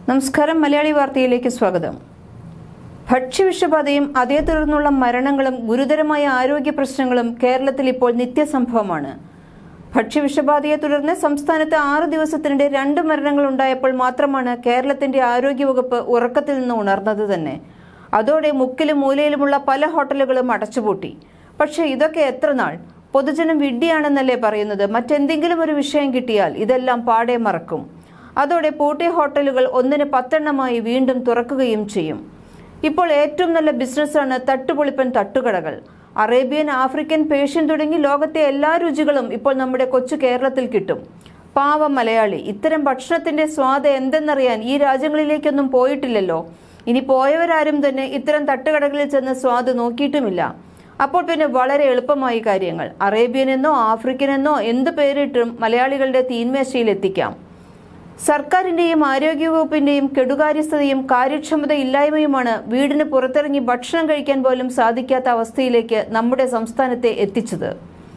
നമസ്കാരം മലയാളി വാർത്തയിലേക്ക് സ്വാഗതം ഭക്ഷ്യവിഷബാധയും അതേ തുടർന്നുള്ള മരണങ്ങളും ഗുരുതരമായ ആരോഗ്യ പ്രശ്നങ്ങളും കേരളത്തിൽ ഇപ്പോൾ നിത്യസംഭവമാണ് ഭക്ഷ്യവിഷബാധയെ തുടർന്ന് സംസ്ഥാനത്ത് ആറ് ദിവസത്തിനിടെ രണ്ട് മരണങ്ങൾ ഉണ്ടായപ്പോൾ മാത്രമാണ് കേരളത്തിന്റെ ആരോഗ്യവകുപ്പ് ഉറക്കത്തിൽ നിന്ന് ഉണർന്നത് തന്നെ അതോടെ മുക്കിലും മൂലയിലുമുള്ള പല ഹോട്ടലുകളും അടച്ചുപൂട്ടി പക്ഷേ ഇതൊക്കെ എത്ര നാൾ പൊതുജനം വിഡ്ഢിയാണെന്നല്ലേ പറയുന്നത് മറ്റെന്തെങ്കിലും ഒരു വിഷയം കിട്ടിയാൽ ഇതെല്ലാം പാടെ മറക്കും അതോടെ പൂട്ടിയ ഹോട്ടലുകൾ ഒന്നിന് പത്തെണ്ണമായി വീണ്ടും തുറക്കുകയും ചെയ്യും ഇപ്പോൾ ഏറ്റവും നല്ല ബിസിനസ്സാണ് തട്ടുപൊളിപ്പൻ തട്ടുകടകൾ അറേബ്യൻ ആഫ്രിക്കൻ പേഷ്യൻ തുടങ്ങി ലോകത്തെ എല്ലാ രുചികളും ഇപ്പോൾ നമ്മുടെ കൊച്ചു കേരളത്തിൽ കിട്ടും പാവ മലയാളി ഇത്തരം ഭക്ഷണത്തിന്റെ സ്വാദ് എന്തെന്നറിയാൻ ഈ രാജ്യങ്ങളിലേക്കൊന്നും പോയിട്ടില്ലല്ലോ ഇനി പോയവരാരും തന്നെ ഇത്തരം തട്ടുകടകളിൽ ചെന്ന് സ്വാദ് നോക്കിയിട്ടുമില്ല അപ്പോൾ പിന്നെ വളരെ എളുപ്പമായി കാര്യങ്ങൾ അറേബ്യനെന്നോ ആഫ്രിക്കനെന്നോ എന്ത് പേരിട്ടും മലയാളികളുടെ തീന്മേശയിൽ എത്തിക്കാം സർക്കാരിന്റെയും ആരോഗ്യവകുപ്പിന്റെയും കെടുകാര്യസ്ഥതയും കാര്യക്ഷമത ഇല്ലായ്മയുമാണ് വീടിന് പുറത്തിറങ്ങി ഭക്ഷണം കഴിക്കാൻ പോലും സാധിക്കാത്ത അവസ്ഥയിലേക്ക് നമ്മുടെ സംസ്ഥാനത്തെ എത്തിച്ചത്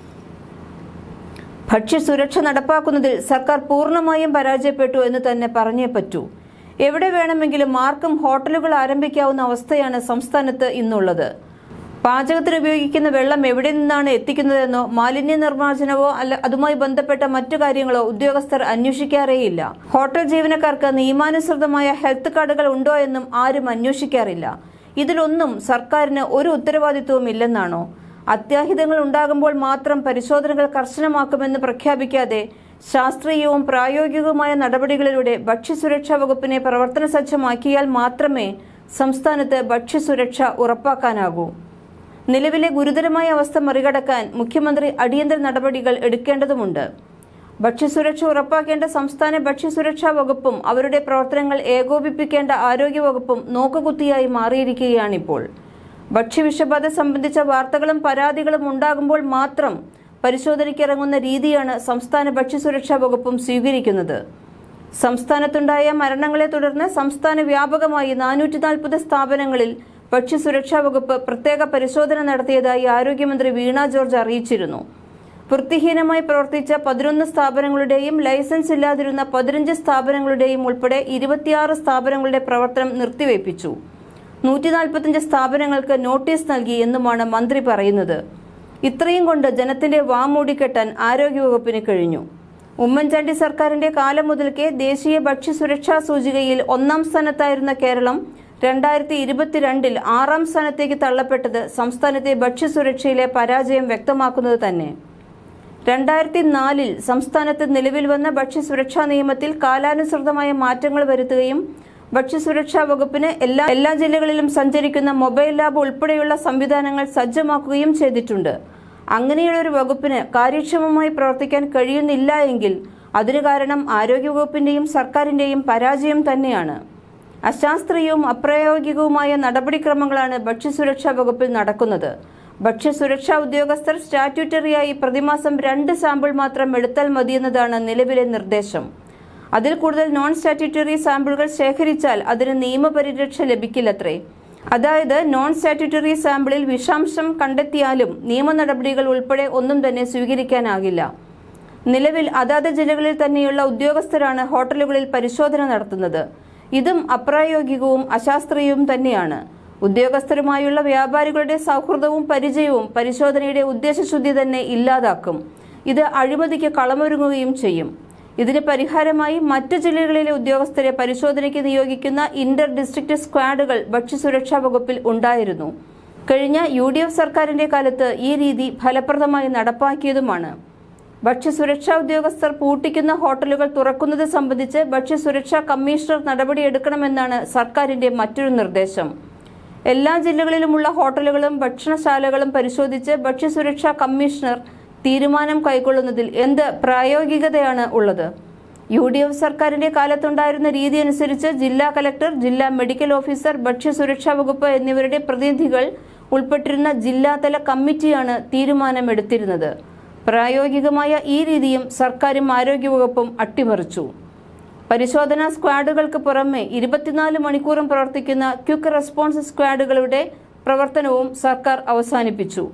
ഭക്ഷ്യസുരക്ഷ നടപ്പാക്കുന്നതിൽ സർക്കാർ പൂർണ്ണമായും പരാജയപ്പെട്ടു എന്ന് തന്നെ പറഞ്ഞേ പറ്റൂ എവിടെ വേണമെങ്കിലും ആർക്കും ഹോട്ടലുകൾ ആരംഭിക്കാവുന്ന അവസ്ഥയാണ് സംസ്ഥാനത്ത് ഇന്നുള്ളത് പാചകത്തിന് ഉപയോഗിക്കുന്ന വെള്ളം എവിടെ നിന്നാണ് എത്തിക്കുന്നതെന്നോ മാലിന്യ നിർമ്മാർജ്ജനവോ അല്ല അതുമായി ബന്ധപ്പെട്ട മറ്റു കാര്യങ്ങളോ ഉദ്യോഗസ്ഥർ അന്വേഷിക്കാറേയില്ല ഹോട്ടൽ ജീവനക്കാർക്ക് നിയമാനുസൃതമായ ഹെൽത്ത് കാർഡുകൾ ഉണ്ടോ എന്നും ആരും അന്വേഷിക്കാറില്ല ഇതിലൊന്നും സർക്കാരിന് ഒരു ഉത്തരവാദിത്വവും ഇല്ലെന്നാണോ അത്യാഹിതങ്ങൾ ഉണ്ടാകുമ്പോൾ മാത്രം പരിശോധനകൾ കർശനമാക്കുമെന്ന് പ്രഖ്യാപിക്കാതെ ശാസ്ത്രീയവും പ്രായോഗികവുമായ നടപടികളിലൂടെ ഭക്ഷ്യസുരക്ഷാ വകുപ്പിനെ പ്രവർത്തന സജ്ജമാക്കിയാൽ മാത്രമേ സംസ്ഥാനത്ത് ഭക്ഷ്യസുരക്ഷ ഉറപ്പാക്കാനാകൂ നിലവിലെ ഗുരുതരമായ അവസ്ഥ മറികടക്കാൻ മുഖ്യമന്ത്രി അടിയന്തര നടപടികൾ എടുക്കേണ്ടതുണ്ട് ഭക്ഷ്യസുരക്ഷ ഉറപ്പാക്കേണ്ട സംസ്ഥാന ഭക്ഷ്യസുരക്ഷാ വകുപ്പും അവരുടെ പ്രവർത്തനങ്ങൾ ഏകോപിപ്പിക്കേണ്ട ആരോഗ്യവകുപ്പും നോക്കുകുത്തിയായി മാറിയിരിക്കുകയാണിപ്പോൾ ഭക്ഷ്യവിഷബാധ സംബന്ധിച്ച വാർത്തകളും പരാതികളും ഉണ്ടാകുമ്പോൾ മാത്രം പരിശോധനയ്ക്കിറങ്ങുന്ന രീതിയാണ് സംസ്ഥാന ഭക്ഷ്യസുരക്ഷാ വകുപ്പും സ്വീകരിക്കുന്നത് സംസ്ഥാനത്തുണ്ടായ മരണങ്ങളെ തുടർന്ന് സംസ്ഥാന വ്യാപകമായി നാനൂറ്റി നാൽപ്പത് സ്ഥാപനങ്ങളിൽ ഭക്ഷ്യസുരക്ഷാ വകുപ്പ് പ്രത്യേക പരിശോധന നടത്തിയതായി ആരോഗ്യമന്ത്രി വീണ ജോർജ് അറിയിച്ചിരുന്നു വൃത്തിഹീനമായി പ്രവർത്തിച്ച പതിനൊന്ന് സ്ഥാപനങ്ങളുടെയും ലൈസൻസ് ഇല്ലാതിരുന്ന പതിനഞ്ച് സ്ഥാപനങ്ങളുടെയും ഉൾപ്പെടെ ഇരുപത്തിയാറ് സ്ഥാപനങ്ങളുടെ പ്രവർത്തനം നിർത്തിവെപ്പിച്ചു നൂറ്റി നാൽപ്പത്തിയഞ്ച് സ്ഥാപനങ്ങൾക്ക് നോട്ടീസ് നൽകി എന്നുമാണ് മന്ത്രി പറയുന്നത് ഇത്രയും കൊണ്ട് ജനത്തിന്റെ വാ മൂടിക്കെട്ടാൻ ആരോഗ്യവകുപ്പിന് കഴിഞ്ഞു ഉമ്മൻചാണ്ടി സർക്കാരിന്റെ കാലം മുതൽക്കേ ദേശീയ ഭക്ഷ്യസുരക്ഷാ സൂചികയിൽ ഒന്നാം സ്ഥാനത്തായിരുന്ന കേരളം രണ്ടായിരത്തി ഇരുപത്തിരണ്ടിൽ ആറാം സ്ഥാനത്തേക്ക് തള്ളപ്പെട്ടത് സംസ്ഥാനത്തെ ഭക്ഷ്യസുരക്ഷയിലെ പരാജയം വ്യക്തമാക്കുന്നത് തന്നെ രണ്ടായിരത്തി നാലിൽ സംസ്ഥാനത്ത് നിലവിൽ വന്ന ഭക്ഷ്യസുരക്ഷാ നിയമത്തിൽ കാലാനുസൃതമായ മാറ്റങ്ങൾ വരുത്തുകയും ഭക്ഷ്യസുരക്ഷാ വകുപ്പിന് എല്ലാ എല്ലാ ജില്ലകളിലും സഞ്ചരിക്കുന്ന മൊബൈൽ ലാബ് ഉൾപ്പെടെയുള്ള സംവിധാനങ്ങൾ സജ്ജമാക്കുകയും ചെയ്തിട്ടുണ്ട് അങ്ങനെയുള്ള ഒരു വകുപ്പിന് കാര്യക്ഷമമായി പ്രവർത്തിക്കാൻ കഴിയുന്നില്ല എങ്കിൽ അതിനു കാരണം ആരോഗ്യവകുപ്പിന്റെയും സർക്കാരിന്റെയും പരാജയം തന്നെയാണ് അശാസ്ത്രീയവും അപ്രായോഗികവുമായ നടപടിക്രമങ്ങളാണ് ഭക്ഷ്യസുരക്ഷാ വകുപ്പിൽ നടക്കുന്നത് ഭക്ഷ്യസുരക്ഷാ ഉദ്യോഗസ്ഥർ സ്റ്റാറ്റ്യൂട്ടറിയായി പ്രതിമാസം രണ്ട് സാമ്പിൾ മാത്രം എടുത്താൽ മതിയെന്നതാണ് നിലവിലെ നിർദ്ദേശം അതിൽ കൂടുതൽ നോൺ സ്റ്റാറ്റ്യൂട്ടറി സാമ്പിളുകൾ ശേഖരിച്ചാൽ അതിന് നിയമപരിരക്ഷ ലഭിക്കില്ലത്രേ അതായത് നോൺ സ്റ്റാറ്റ്യൂട്ടറി സാമ്പിളിൽ വിഷാംശം കണ്ടെത്തിയാലും നിയമ നടപടികൾ ഉൾപ്പെടെ ഒന്നും തന്നെ സ്വീകരിക്കാനാകില്ല നിലവിൽ അതാത് ജില്ലകളിൽ തന്നെയുള്ള ഉദ്യോഗസ്ഥരാണ് ഹോട്ടലുകളിൽ പരിശോധന നടത്തുന്നത് ഇതും അപ്രായോഗികവും അശാസ്ത്രീയവും തന്നെയാണ് ഉദ്യോഗസ്ഥരുമായുള്ള വ്യാപാരികളുടെ സൗഹൃദവും പരിചയവും പരിശോധനയുടെ ഉദ്ദേശശുദ്ധി തന്നെ ഇല്ലാതാക്കും ഇത് അഴിമതിക്ക് കളമൊരുങ്ങുകയും ചെയ്യും ഇതിന് പരിഹാരമായി മറ്റു ജില്ലകളിലെ ഉദ്യോഗസ്ഥരെ പരിശോധനയ്ക്ക് നിയോഗിക്കുന്ന ഇന്റർ ഡിസ്ട്രിക്ട് സ്ക്വാഡുകൾ ഭക്ഷ്യസുരക്ഷാ വകുപ്പിൽ ഉണ്ടായിരുന്നു കഴിഞ്ഞ യു ഡി എഫ് സർക്കാരിന്റെ കാലത്ത് ഈ രീതി ഫലപ്രദമായി നടപ്പാക്കിയതുമാണ് ഭക്ഷ്യസുരക്ഷാ ഉദ്യോഗസ്ഥർ പൂട്ടിക്കുന്ന ഹോട്ടലുകൾ തുറക്കുന്നത് സംബന്ധിച്ച് ഭക്ഷ്യസുരക്ഷാ കമ്മീഷണർ നടപടിയെടുക്കണമെന്നാണ് സർക്കാരിന്റെ മറ്റൊരു നിർദ്ദേശം എല്ലാ ജില്ലകളിലുമുള്ള ഹോട്ടലുകളും ഭക്ഷണശാലകളും പരിശോധിച്ച് ഭക്ഷ്യസുരക്ഷാ കമ്മീഷണർ തീരുമാനം കൈക്കൊള്ളുന്നതിൽ എന്ത് പ്രായോഗികതയാണ് ഉള്ളത് യു ഡി എഫ് സർക്കാരിന്റെ കാലത്തുണ്ടായിരുന്ന രീതി അനുസരിച്ച് ജില്ലാ കലക്ടർ ജില്ലാ മെഡിക്കൽ ഓഫീസർ ഭക്ഷ്യസുരക്ഷാ വകുപ്പ് എന്നിവരുടെ പ്രതിനിധികൾ ഉൾപ്പെട്ടിരുന്ന ജില്ലാതല കമ്മിറ്റിയാണ് തീരുമാനമെടുത്തിരുന്നത് പ്രായോഗികമായ ഈ രീതിയും സർക്കാരും ആരോഗ്യവകുപ്പും അട്ടിമറിച്ചു പരിശോധനാ സ്ക്വാഡുകൾക്ക് പുറമെ ഇരുപത്തിനാല് മണിക്കൂറും പ്രവർത്തിക്കുന്ന ക്വിക്ക് റെസ്പോൺസ് സ്ക്വാഡുകളുടെ പ്രവർത്തനവും സർക്കാർ അവസാനിപ്പിച്ചു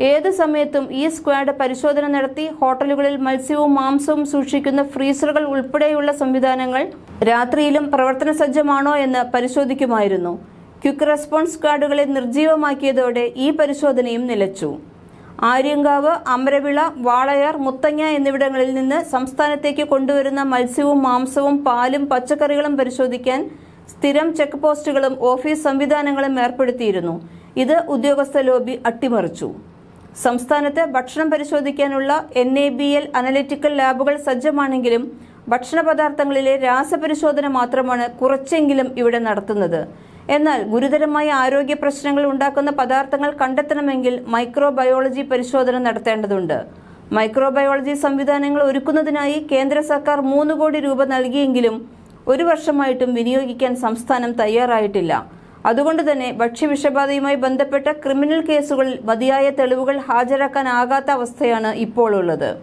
ഏത് സമയത്തും ഈ സ്ക്വാഡ് പരിശോധന നടത്തി ഹോട്ടലുകളിൽ മത്സ്യവും മാംസവും സൂക്ഷിക്കുന്ന ഫ്രീസറുകൾ ഉൾപ്പെടെയുള്ള സംവിധാനങ്ങൾ രാത്രിയിലും പ്രവർത്തന സജ്ജമാണോ എന്ന് പരിശോധിക്കുമായിരുന്നു ക്വിക്ക് റെസ്പോൺസ് സ്ക്വാഡുകളെ നിർജ്ജീവമാക്കിയതോടെ ഈ പരിശോധനയും നിലച്ചു ആര്യങ്കാവ് അമരവിള വാളയാർ മുത്തങ്ങ എന്നിവിടങ്ങളിൽ നിന്ന് സംസ്ഥാനത്തേക്ക് കൊണ്ടുവരുന്ന മത്സ്യവും മാംസവും പാലും പച്ചക്കറികളും പരിശോധിക്കാൻ സ്ഥിരം ചെക്ക് പോസ്റ്റുകളും ഓഫീസ് സംവിധാനങ്ങളും ഏർപ്പെടുത്തിയിരുന്നു ഇത് ഉദ്യോഗസ്ഥ ലോബി അട്ടിമറിച്ചു സംസ്ഥാനത്ത് ഭക്ഷണം പരിശോധിക്കാനുള്ള N A B L analytical ലാബുകൾ സജ്ജമാണെങ്കിലും ഭക്ഷണ പദാർത്ഥങ്ങളിലെ രാസപരിശോധന മാത്രമാണ് കുറച്ചെങ്കിലും ഇവിടെ നടത്തുന്നത് എന്നാൽ ഗുരുതരമായ ആരോഗ്യ പ്രശ്നങ്ങൾ ഉണ്ടാക്കുന്ന പദാർത്ഥങ്ങൾ കണ്ടെത്തണമെങ്കിൽ മൈക്രോബയോളജി പരിശോധന നടത്തേണ്ടതുണ്ട് മൈക്രോബയോളജി സംവിധാനങ്ങൾ ഒരുക്കുന്നതിനായി കേന്ദ്ര സർക്കാർ മൂന്ന് കോടി രൂപ നൽകിയെങ്കിലും ഒരു വർഷമായിട്ടും വിനിയോഗിക്കാൻ സംസ്ഥാനം തയ്യാറായിട്ടില്ല അതുകൊണ്ട് തന്നെ ഭക്ഷ്യവിഷബാധയുമായി ബന്ധപ്പെട്ട ക്രിമിനൽ കേസുകളിൽ മതിയായ തെളിവുകൾ ഹാജരാക്കാനാകാത്ത അവസ്ഥയാണ് ഇപ്പോൾ ഉള്ളത്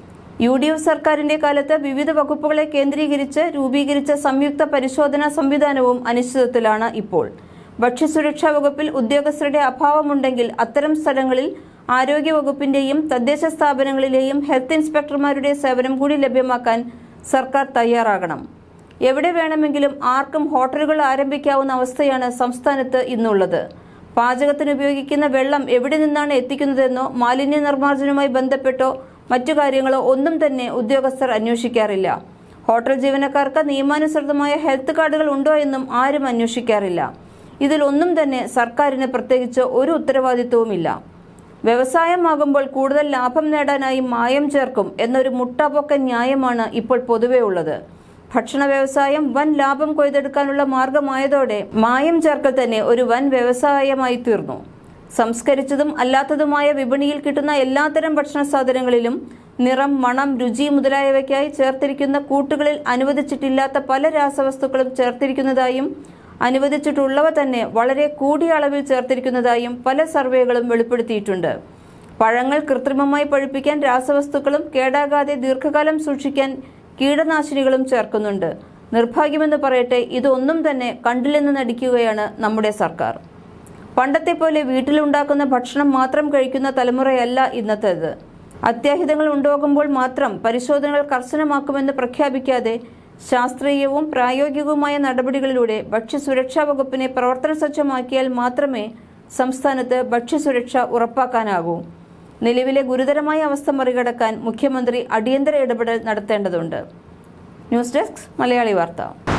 യു ഡി എഫ് സർക്കാരിന്റെ കാലത്ത് വിവിധ വകുപ്പുകളെ കേന്ദ്രീകരിച്ച് രൂപീകരിച്ച സംയുക്ത പരിശോധനാ സംവിധാനവും അനിശ്ചിതത്വത്തിലാണ് ഇപ്പോൾ ഭക്ഷ്യസുരക്ഷാ വകുപ്പിൽ ഉദ്യോഗസ്ഥരുടെ അഭാവമുണ്ടെങ്കിൽ അത്തരം സ്ഥലങ്ങളിൽ ആരോഗ്യ വകുപ്പിന്റെയും തദ്ദേശ സ്ഥാപനങ്ങളിലെയും ഹെൽത്ത് ഇൻസ്പെക്ടർമാരുടെ സേവനം കൂടി ലഭ്യമാക്കാൻ സർക്കാർ തയ്യാറാകണം എവിടെ വേണമെങ്കിലും ആർക്കും ഹോട്ടലുകൾ ആരംഭിക്കാവുന്ന അവസ്ഥയാണ് സംസ്ഥാനത്ത് ഇന്നുള്ളത് പാചകത്തിന് ഉപയോഗിക്കുന്ന വെള്ളം എവിടെ നിന്നാണ് എത്തിക്കുന്നതെന്നോ മാലിന്യ നിർമ്മാർജ്ജനവുമായി ബന്ധപ്പെട്ടോ മറ്റു കാര്യങ്ങളോ ഒന്നും തന്നെ ഉദ്യോഗസ്ഥർ അന്വേഷിക്കാറില്ല ഹോട്ടൽ ജീവനക്കാർക്ക് നിയമാനുസൃതമായ ഹെൽത്ത് കാർഡുകൾ ഉണ്ടോ എന്നും ആരും അന്വേഷിക്കാറില്ല ഇതിലൊന്നും തന്നെ സർക്കാരിന് പ്രത്യേകിച്ച് ഒരു ഉത്തരവാദിത്വവുമില്ല വ്യവസായമാകുമ്പോൾ കൂടുതൽ ലാഭം നേടാനായി മായം ചേർക്കും എന്നൊരു മുട്ടാപ്പൊക്കൻ ന്യായമാണ് ഇപ്പോൾ പൊതുവെ ഉള്ളത് ഭക്ഷണ വ്യവസായം വൻ ലാഭം കൊയ്തെടുക്കാനുള്ള മാർഗമായതോടെ മായം ചേർക്കൽ തന്നെ ഒരു വൻ വ്യവസായമായി തീർന്നു സംസ്കരിച്ചതും അല്ലാത്തതുമായ വിപണിയിൽ കിട്ടുന്ന എല്ലാത്തരം ഭക്ഷണ സാധനങ്ങളിലും നിറം മണം രുചി മുതലായവയ്ക്കായി ചേർത്തിരിക്കുന്ന കൂട്ടുകളിൽ അനുവദിച്ചിട്ടില്ലാത്ത പല രാസവസ്തുക്കളും ചേർത്തിരിക്കുന്നതായും അനുവദിച്ചിട്ടുള്ളവ തന്നെ വളരെ കൂടിയ അളവിൽ ചേർത്തിരിക്കുന്നതായും പല സർവേകളും വെളിപ്പെടുത്തിയിട്ടുണ്ട് പഴങ്ങൾ കൃത്രിമമായി പഴുപ്പിക്കാൻ രാസവസ്തുക്കളും കേടാകാതെ ദീർഘകാലം സൂക്ഷിക്കാൻ കീടനാശിനികളും ചേർക്കുന്നുണ്ട് നിർഭാഗ്യമെന്ന് പറയട്ടെ ഇതൊന്നും തന്നെ കണ്ടില്ലെന്ന് നടിക്കുകയാണ് നമ്മുടെ സർക്കാർ പണ്ടത്തെ പോലെ വീട്ടിലുണ്ടാക്കുന്ന ഭക്ഷണം മാത്രം കഴിക്കുന്ന തലമുറയല്ല ഇന്നത്തേത് അത്യാഹിതങ്ങൾ ഉണ്ടാകുമ്പോൾ മാത്രം പരിശോധനകൾ കർശനമാക്കുമെന്ന് പ്രഖ്യാപിക്കാതെ ശാസ്ത്രീയവും പ്രായോഗികവുമായ നടപടികളിലൂടെ ഭക്ഷ്യസുരക്ഷാ വകുപ്പിനെ പ്രവർത്തന സജ്ജമാക്കിയാൽ മാത്രമേ സംസ്ഥാനത്ത് ഭക്ഷ്യസുരക്ഷ ഉറപ്പാക്കാനാകൂ നിലവിലെ ഗുരുതരമായ അവസ്ഥ മറികടക്കാൻ മുഖ്യമന്ത്രി അടിയന്തര ഇടപെടൽ നടത്തേണ്ടതുണ്ട് ന്യൂസ് ഡെസ്ക് മലയാളി വാർത്ത